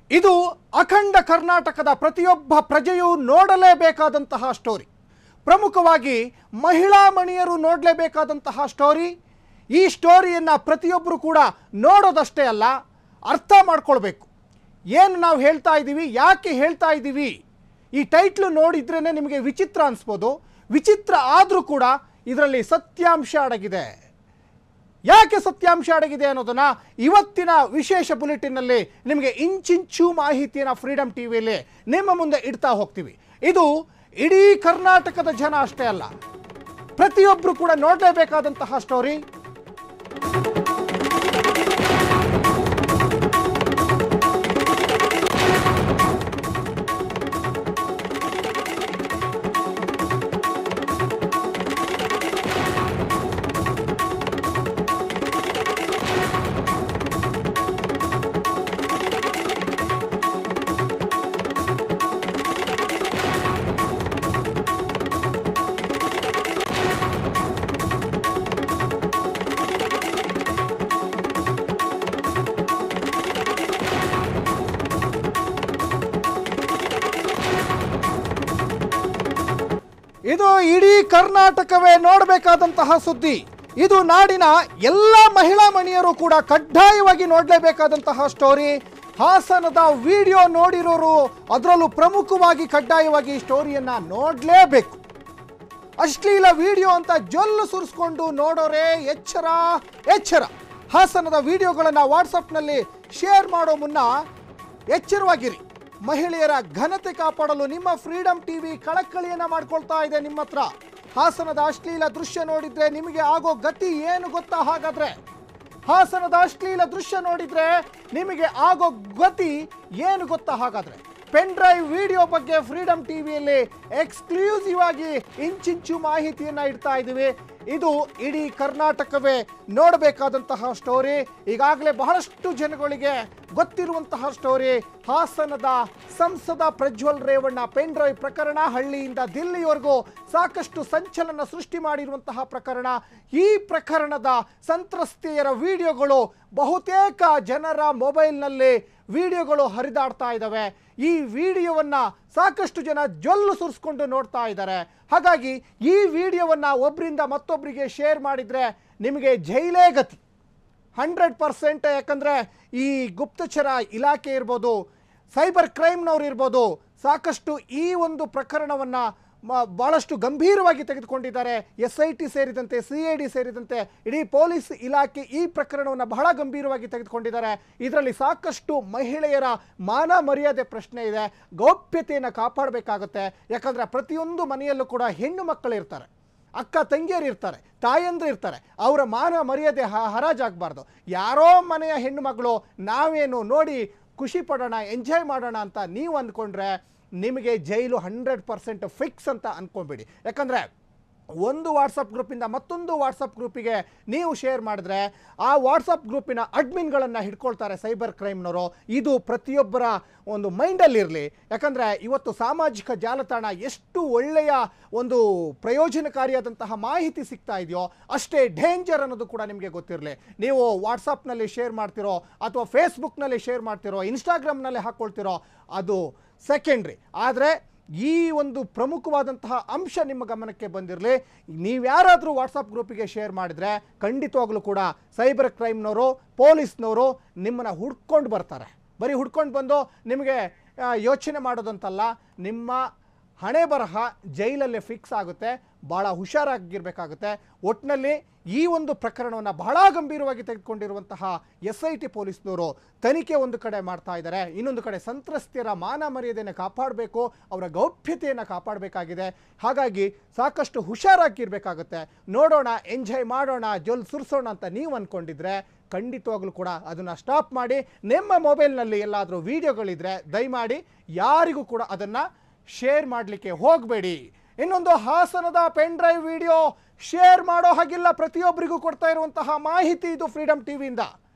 ಇದು ಅಖಂಡ ಕರ್ನಾಟಕದ ಪ್ರತಿಯೊಬ್ಬ ಪ್ರಜೆಯೂ ನೋಡಲೇಬೇಕಾದಂತಹ ಸ್ಟೋರಿ ಪ್ರಮುಖವಾಗಿ ಮಹಿಳಾ ಮಣಿಯರು ನೋಡಲೇಬೇಕಾದಂತಹ ಸ್ಟೋರಿ ಈ ಸ್ಟೋರಿಯನ್ನು ಪ್ರತಿಯೊಬ್ಬರು ಕೂಡ ನೋಡೋದಷ್ಟೇ ಅಲ್ಲ ಅರ್ಥ ಮಾಡ್ಕೊಳ್ಬೇಕು ಏನು ನಾವು ಹೇಳ್ತಾ ಇದ್ದೀವಿ ಯಾಕೆ ಹೇಳ್ತಾ ಇದ್ದೀವಿ ಈ ಟೈಟ್ಲು ನೋಡಿದ್ರೇ ನಿಮಗೆ ವಿಚಿತ್ರ ಅನಿಸ್ಬೋದು ವಿಚಿತ್ರ ಆದರೂ ಕೂಡ ಇದರಲ್ಲಿ ಸತ್ಯಾಂಶ ಅಡಗಿದೆ ಯಾಕೆ ಸತ್ಯಾಂಶ ಅಡಗಿದೆ ಅನ್ನೋದನ್ನ ಇವತ್ತಿನ ವಿಶೇಷ ಬುಲೆಟಿನ್ನಲ್ಲಿ ನಿಮಗೆ ಇಂಚಿಂಚು ಮಾಹಿತಿಯನ್ನು ಫ್ರೀಡಮ್ ಟಿವಿಯಲ್ಲಿ ನಿಮ್ಮ ಮುಂದೆ ಇಡ್ತಾ ಹೋಗ್ತೀವಿ ಇದು ಇಡೀ ಕರ್ನಾಟಕದ ಜನ ಅಷ್ಟೇ ಅಲ್ಲ ಪ್ರತಿಯೊಬ್ಬರು ಕೂಡ ನೋಡಲೇಬೇಕಾದಂತಹ ಸ್ಟೋರಿ ಇದು ಇಡೀ ಕರ್ನಾಟಕವೇ ನೋಡಬೇಕಾದಂತಹ ಸುದ್ದಿ ಇದು ನಾಡಿನ ಎಲ್ಲ ಮಹಿಳಾ ಮಣಿಯರು ಕೂಡ ಕಡ್ಡಾಯವಾಗಿ ನೋಡಲೇಬೇಕಾದಂತಹ ಸ್ಟೋರಿ ಹಾಸನದ ವಿಡಿಯೋ ನೋಡಿರೋರು ಅದರಲ್ಲೂ ಪ್ರಮುಖವಾಗಿ ಕಡ್ಡಾಯವಾಗಿ ಈ ಸ್ಟೋರಿಯನ್ನ ನೋಡಲೇಬೇಕು ಅಶ್ಲೀಲ ವಿಡಿಯೋ ಅಂತ ಜೊಲ್ಲು ಸುರಿಸ್ಕೊಂಡು ನೋಡೋರೆ ಎಚ್ಚರ ಎಚ್ಚರ ಹಾಸನದ ವಿಡಿಯೋಗಳನ್ನು ವಾಟ್ಸಪ್ನಲ್ಲಿ ಶೇರ್ ಮಾಡೋ ಮುನ್ನ ಎಚ್ಚರವಾಗಿರಿ ಮಹಿಳೆಯರ ಘನತೆ ಕಾಪಾಡಲು ನಿಮ್ಮ ಫ್ರೀಡಮ್ ಟಿವಿ ಕಳಕಳಿಯನ್ನ ಮಾಡ್ಕೊಳ್ತಾ ಇದೆ ನಿಮ್ಮ ಹತ್ರ ಹಾಸನದ ಅಶ್ಲೀಲ ದೃಶ್ಯ ನೋಡಿದ್ರೆ ನಿಮಗೆ ಆಗೋ ಗತಿ ಏನು ಗೊತ್ತಾ ಹಾಗಾದ್ರೆ ಹಾಸನದ ಅಶ್ಲೀಲ ದೃಶ್ಯ ನೋಡಿದ್ರೆ ನಿಮಗೆ ಆಗೋ ಗತಿ ಏನು ಗೊತ್ತಾ ಹಾಗಾದ್ರೆ ಪೆನ್ ಡ್ರೈವ್ ವಿಡಿಯೋ ಬಗ್ಗೆ ಫ್ರೀಡಮ್ ಟಿವಿಯಲ್ಲಿ ಎಕ್ಸ್ಕ್ಲೂಸಿವ್ ಆಗಿ ಇಂಚಿಂಚು ಮಾಹಿತಿಯನ್ನ ಇಡ್ತಾ ಇದ್ದೀವಿ ಇದು ಇಡೀ ಕರ್ನಾಟಕವೇ ನೋಡಬೇಕಾದಂತಹ ಸ್ಟೋರಿ ಈಗಾಗಲೇ ಬಹಳಷ್ಟು ಜನಗಳಿಗೆ ಗೊತ್ತಿರುವಂತಹ ಸ್ಟೋರಿ ಹಾಸನದ ಸಂಸದ ಪ್ರಜ್ವಲ್ ರೇವಣ್ಣ ಪೆನ್ ಡ್ರೈವ್ ಪ್ರಕರಣ ಹಳ್ಳಿಯಿಂದ ದಿಲ್ಲಿವರೆಗೂ ಸಾಕಷ್ಟು ಸಂಚಲನ ಸೃಷ್ಟಿ ಮಾಡಿರುವಂತಹ ಪ್ರಕರಣ ಈ ಪ್ರಕರಣದ ಸಂತ್ರಸ್ತೆಯರ ವಿಡಿಯೋಗಳು ಬಹುತೇಕ ಜನರ ಮೊಬೈಲ್ನಲ್ಲಿ ವಿಡಿಯೋಗಳು ಹರಿದಾಡ್ತಾ ಇದ್ದಾವೆ ಈ ವಿಡಿಯೋವನ್ನ ಸಾಕಷ್ಟು ಜನ ಜೊಲ್ಲು ಸುರಿಸ್ಕೊಂಡು ನೋಡ್ತಾ ಇದ್ದಾರೆ ಹಾಗಾಗಿ ಈ ವಿಡಿಯೋವನ್ನ ಒಬ್ಬರಿಂದ ಮತ್ತೊಬ್ಬರಿಗೆ ಶೇರ್ ಮಾಡಿದ್ರೆ ನಿಮಗೆ ಜೈಲೇ ಗತಿ ಹಂಡ್ರೆಡ್ ಪರ್ಸೆಂಟ್ ಯಾಕಂದರೆ ಈ ಗುಪ್ತಚರ ಇಲಾಖೆ ಇರ್ಬೋದು ಸೈಬರ್ ಕ್ರೈಮ್ನವ್ರು ಇರ್ಬೋದು ಸಾಕಷ್ಟು ಈ ಒಂದು ಪ್ರಕರಣವನ್ನು ಭಾಳಷ್ಟು ಗಂಭೀರವಾಗಿ ತೆಗೆದುಕೊಂಡಿದ್ದಾರೆ ಎಸ್ ಐ ಟಿ ಸೇರಿದಂತೆ ಸಿ ಐ ಡಿ ಸೇರಿದಂತೆ ಇಡೀ ಪೊಲೀಸ್ ಇಲಾಖೆ ಈ ಪ್ರಕರಣವನ್ನು ಬಹಳ ಗಂಭೀರವಾಗಿ ತೆಗೆದುಕೊಂಡಿದ್ದಾರೆ ಇದರಲ್ಲಿ ಸಾಕಷ್ಟು ಮಹಿಳೆಯರ ಮಾನ ಮರ್ಯಾದೆ ಪ್ರಶ್ನೆ ಇದೆ ಗೌಪ್ಯತೆಯನ್ನು ಕಾಪಾಡಬೇಕಾಗುತ್ತೆ ಯಾಕಂದರೆ ಪ್ರತಿಯೊಂದು ಮನೆಯಲ್ಲೂ ಕೂಡ ಹೆಣ್ಣು ಮಕ್ಕಳು ಇರ್ತಾರೆ ಅಕ್ಕ ತಂಗಿಯರು ಇರ್ತಾರೆ ತಾಯಂದ್ರು ಇರ್ತಾರೆ ಅವರ ಮಾನ ಮರ್ಯಾದೆ ಹ- ಹರಾಜಾಗಬಾರ್ದು ಯಾರೋ ಮನೆಯ ಹೆಣ್ಣು ಮಗಳು ನಾವೇನು ನೋಡಿ ಖುಷಿ ಪಡೋಣ ಎಂಜಾಯ್ ಮಾಡೋಣ ಅಂತ ನೀವು ಅಂದ್ಕೊಂಡ್ರೆ ನಿಮಗೆ ಜೈಲು ಹಂಡ್ರೆಡ್ ಪರ್ಸೆಂಟ್ ಫಿಕ್ಸ್ ಅಂತ ಅಂದ್ಕೊಂಬೇಡಿ ಯಾಕಂದರೆ ಒಂದು ವಾಟ್ಸಪ್ ಗ್ರೂಪಿಂದ ಮತ್ತೊಂದು ವಾಟ್ಸಪ್ ಗ್ರೂಪಿಗೆ ನೀವು ಶೇರ್ ಮಾಡಿದ್ರೆ ಆ ವಾಟ್ಸಪ್ ಗ್ರೂಪಿನ ಅಡ್ಮಿನ್ಗಳನ್ನು ಹಿಡ್ಕೊಳ್ತಾರೆ ಸೈಬರ್ ಕ್ರೈಮ್ನವರು ಇದು ಪ್ರತಿಯೊಬ್ಬರ ಒಂದು ಮೈಂಡಲ್ಲಿರಲಿ ಯಾಕಂದರೆ ಇವತ್ತು ಸಾಮಾಜಿಕ ಜಾಲತಾಣ ಎಷ್ಟು ಒಳ್ಳೆಯ ಒಂದು ಪ್ರಯೋಜನಕಾರಿಯಾದಂತಹ ಮಾಹಿತಿ ಸಿಗ್ತಾ ಇದೆಯೋ ಅಷ್ಟೇ ಡೇಂಜರ್ ಅನ್ನೋದು ಕೂಡ ನಿಮಗೆ ಗೊತ್ತಿರಲಿ ನೀವು ವಾಟ್ಸಪ್ನಲ್ಲಿ ಶೇರ್ ಮಾಡ್ತಿರೋ ಅಥವಾ ಫೇಸ್ಬುಕ್ನಲ್ಲಿ ಶೇರ್ ಮಾಡ್ತಿರೋ ಇನ್ಸ್ಟಾಗ್ರಾಮ್ನಲ್ಲಿ ಹಾಕ್ಕೊಳ್ತಿರೋ ಅದು ಸೆಕೆಂಡ್ರಿ ಆದರೆ ಈ ಒಂದು ಪ್ರಮುಖವಾದಂತಹ ಅಂಶ ನಿಮ್ಮ ಗಮನಕ್ಕೆ ಬಂದಿರಲಿ ನೀವ್ಯಾರಾದರೂ ವಾಟ್ಸಪ್ ಗ್ರೂಪಿಗೆ ಶೇರ್ ಮಾಡಿದರೆ ಖಂಡಿತವಾಗ್ಲೂ ಕೂಡ ಸೈಬರ್ ಕ್ರೈಮ್ನವರು ಪೊಲೀಸ್ನವರು ನಿಮ್ಮನ್ನು ಹುಡ್ಕೊಂಡು ಬರ್ತಾರೆ ಬರೀ ಹುಡ್ಕೊಂಡು ಬಂದು ನಿಮಗೆ ಆ, ಯೋಚನೆ ಮಾಡೋದಂತಲ್ಲ ನಿಮ್ಮ ಹಣೆ ಬರಹ ಜೈಲಲ್ಲೇ ಫಿಕ್ಸ್ ಆಗುತ್ತೆ ಭಾಳ ಹುಷಾರಾಗಿರ್ಬೇಕಾಗುತ್ತೆ ಒಟ್ಟಿನಲ್ಲಿ ಈ ಒಂದು ಪ್ರಕರಣವನ್ನು ಬಹಳ ಗಂಭೀರವಾಗಿ ತೆಗೆದುಕೊಂಡಿರುವಂತಹ ಎಸ್ ಐ ಟಿ ಪೊಲೀಸ್ನವರು ತನಿಖೆ ಒಂದು ಕಡೆ ಮಾಡ್ತಾ ಇದ್ದಾರೆ ಇನ್ನೊಂದು ಕಡೆ ಸಂತ್ರಸ್ತೆಯರ ಮಾನ ಮರ್ಯಾದೆಯನ್ನು ಕಾಪಾಡಬೇಕು ಅವರ ಗೌಪ್ಯತೆಯನ್ನು ಕಾಪಾಡಬೇಕಾಗಿದೆ ಹಾಗಾಗಿ ಸಾಕಷ್ಟು ಹುಷಾರಾಗಿರ್ಬೇಕಾಗುತ್ತೆ ನೋಡೋಣ ಎಂಜಾಯ್ ಮಾಡೋಣ ಜೊಲ್ ಸುರಿಸೋಣ ಅಂತ ನೀವು ಅಂದ್ಕೊಂಡಿದ್ರೆ ಖಂಡಿತವಾಗ್ಲೂ ಕೂಡ ಅದನ್ನು ಸ್ಟಾಪ್ ಮಾಡಿ ನಿಮ್ಮ ಮೊಬೈಲ್ನಲ್ಲಿ ಎಲ್ಲಾದರೂ ವಿಡಿಯೋಗಳಿದ್ರೆ ದಯಮಾಡಿ ಯಾರಿಗೂ ಕೂಡ ಅದನ್ನು ಶೇರ್ ಮಾಡಲಿಕ್ಕೆ ಹೋಗಬೇಡಿ ಇನ್ನೊಂದು ಹಾಸನದ ಪೆನ್ ಡ್ರೈವ್ ವಿಡಿಯೋ ಶೇರ್ ಮಾಡೋ ಹಾಗಿಲ್ಲ ಪ್ರತಿಯೊಬ್ಬರಿಗೂ ಕೊಡ್ತಾ ಇರುವಂತಹ ಮಾಹಿತಿ ಇದು ಫ್ರೀಡಮ್ ಟಿವಿಯಿಂದ